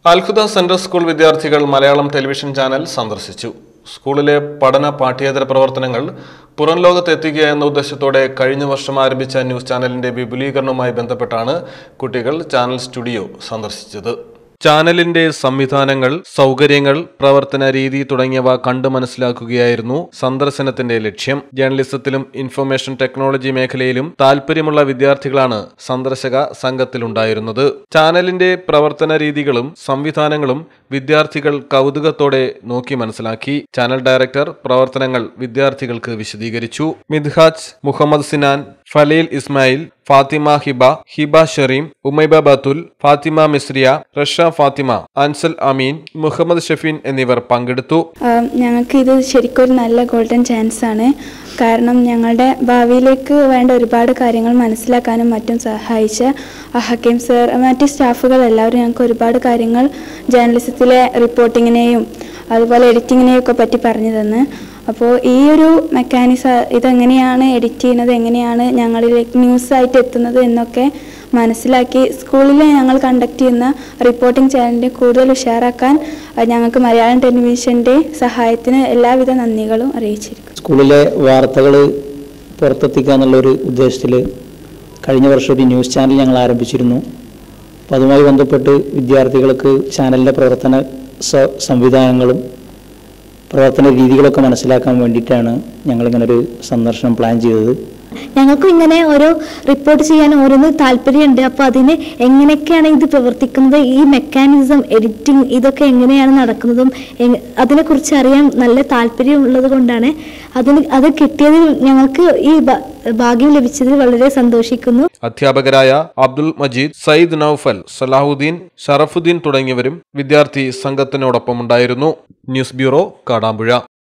അൽഖുദ central school വിദ്യാർത്ഥികൾ Malayalam television channel സന്ദർശിച്ചു സ്കൂളിലെ പഠന പാഠ്യേതര പ്രവർത്തനങ്ങൾ പുറം ലോകത്തെത്തിക്കുക എന്ന ഉദ്ദേശത്തോടെ കഴിഞ്ഞ വർഷം ആരംഭിച്ച ന്യൂസ് ചാനലിന്റെ വിപുലീകരണവുമായി ബന്ധപ്പെട്ടാണ് കുട്ടികൾ ചാനൽ സ്റ്റുഡിയോ സന്ദർശിച്ചത് ചാനലിന്റെ സംവിധാനങ്ങൾ സൗകര്യങ്ങൾ പ്രവർത്തന രീതി തുടങ്ങിയവ കണ്ടു മനസ്സിലാക്കുകയായിരുന്നു സന്ദർശനത്തിന്റെ ലക്ഷ്യം ജേർണലിസത്തിലും ഇൻഫർമേഷൻ ടെക്നോളജി മേഖലയിലും താൽപ്പര്യമുള്ള വിദ്യാർത്ഥികളാണ് സന്ദർശക സംഘത്തിലുണ്ടായിരുന്നത് ചാനലിന്റെ പ്രവർത്തന രീതികളും സംവിധാനങ്ങളും വിദ്യാർത്ഥികൾ കൗതുകത്തോടെ നോക്കി മനസ്സിലാക്കി ചാനൽ ഡയറക്ടർ പ്രവർത്തനങ്ങൾ വിദ്യാർത്ഥികൾക്ക് വിശദീകരിച്ചു മിദ്ഹാജ് മുഹമ്മദ് സിനാൻ ഫലീൽ ഇസ്മായിൽ ഫാത്തിമ ഹിബ ഹിബ ഷെറീം ഉമൈബ ബത്തുൽ ഫാത്തിമ മിസ്രിയ റഷ ഫാത്തിമ അൻസൽ അമീൻ മുഹമ്മദ് ഷഫീൻ എന്നിവർ പങ്കെടുത്തു ആം, ഞങ്ങൾക്ക് ഇത് ശരിക്കും ഒരു നല്ല ഗോൾഡൻ ചാൻസ് ആണ് കാരണം ഞങ്ങളുടെ ഭാവിയിലേക്ക് വേണ്ട ഒരുപാട് കാര്യങ്ങൾ മനസ്സിലാക്കാനും മറ്റും സഹായിച്ച ഹക്കീം സർ മറ്റ് സ്റ്റാഫുകൾ എല്ലാവരും ഞങ്ങൾക്ക് ഒരുപാട് കാര്യങ്ങൾ ജേർണലിസത്തിലെ റിപ്പോർട്ടിങ്ങിനെയും അതുപോലെ എഡിറ്റിങ്ങിനെയും ഒക്കെ പറ്റി പറഞ്ഞു തന്ന് അപ്പോൾ ഈ ഒരു മെക്കാനിസ ഇതെങ്ങനെയാണ് എഡിറ്റ് ചെയ്യുന്നത് എങ്ങനെയാണ് ഞങ്ങളിലേക്ക് ന്യൂസായിട്ട് എത്തുന്നത് എന്നൊക്കെ മനസ്സിലാക്കി സ്കൂളിൽ ഞങ്ങൾ കണ്ടക്ട് ചെയ്യുന്ന റിപ്പോർട്ടിംഗ് ചാനലിനെ കൂടുതൽ ഉഷാറാക്കാൻ അഹ് ഞങ്ങൾക്ക് മലയാളം ടെലിവിഷൻ്റെ സഹായത്തിന് എല്ലാവിധ നന്ദികളും അറിയിച്ചിരിക്കുന്നു സ്കൂളിലെ വാർത്തകൾ പുറത്തെത്തിക്കുക എന്നുള്ളൊരു ഉദ്ദേശത്തിൽ കഴിഞ്ഞ വർഷം ഒരു ന്യൂസ് ചാനൽ ഞങ്ങൾ ആരംഭിച്ചിരുന്നു അപ്പോൾ അതുമായി ബന്ധപ്പെട്ട് വിദ്യാർത്ഥികൾക്ക് ചാനലിൻ്റെ പ്രവർത്തന സ- സംവിധാനങ്ങളും പ്രവർത്തന രീതികളൊക്കെ മനസ്സിലാക്കാൻ വേണ്ടിയിട്ടാണ് ഞങ്ങളിങ്ങനൊരു സന്ദർശനം പ്ലാൻ ചെയ്തത് ഞങ്ങൾക്കും ഇങ്ങനെ ഓരോ റിപ്പോർട്ട് ചെയ്യാൻ ഓരോന്ന് താല്പര്യമുണ്ട് അപ്പോൾ അതിന് എങ്ങനെയൊക്കെയാണ് ഇത് പ്രവർത്തിക്കുന്നത് ഈ മെക്കാനിസം എഡിറ്റിംഗ് ഇതൊക്കെ എങ്ങനെയാണ് നടക്കുന്നതും എങ്- അതിനെക്കുറിച്ച് അറിയാൻ നല്ല താല്പര്യമുള്ളത് കൊണ്ടാണ് അതിന് അത് കിട്ടിയതിൽ ഞങ്ങൾക്ക് ഈ ഭ- ഭാഗ്യം ലഭിച്ചതിൽ വളരെ സന്തോഷിക്കുന്നു അധ്യാപകരായ അബ്ദുൽ മജീദ് സയ്യിദ് നൌഫൽ സലാഹുദ്ദീൻ ഷറഫുദ്ദീൻ തുടങ്ങിയവരും വിദ്യാർത്ഥി സംഘത്തിനോടൊപ്പമുണ്ടായിരുന്നു ന്യൂസ് ബ്യൂറോ കാടാമ്പുഴ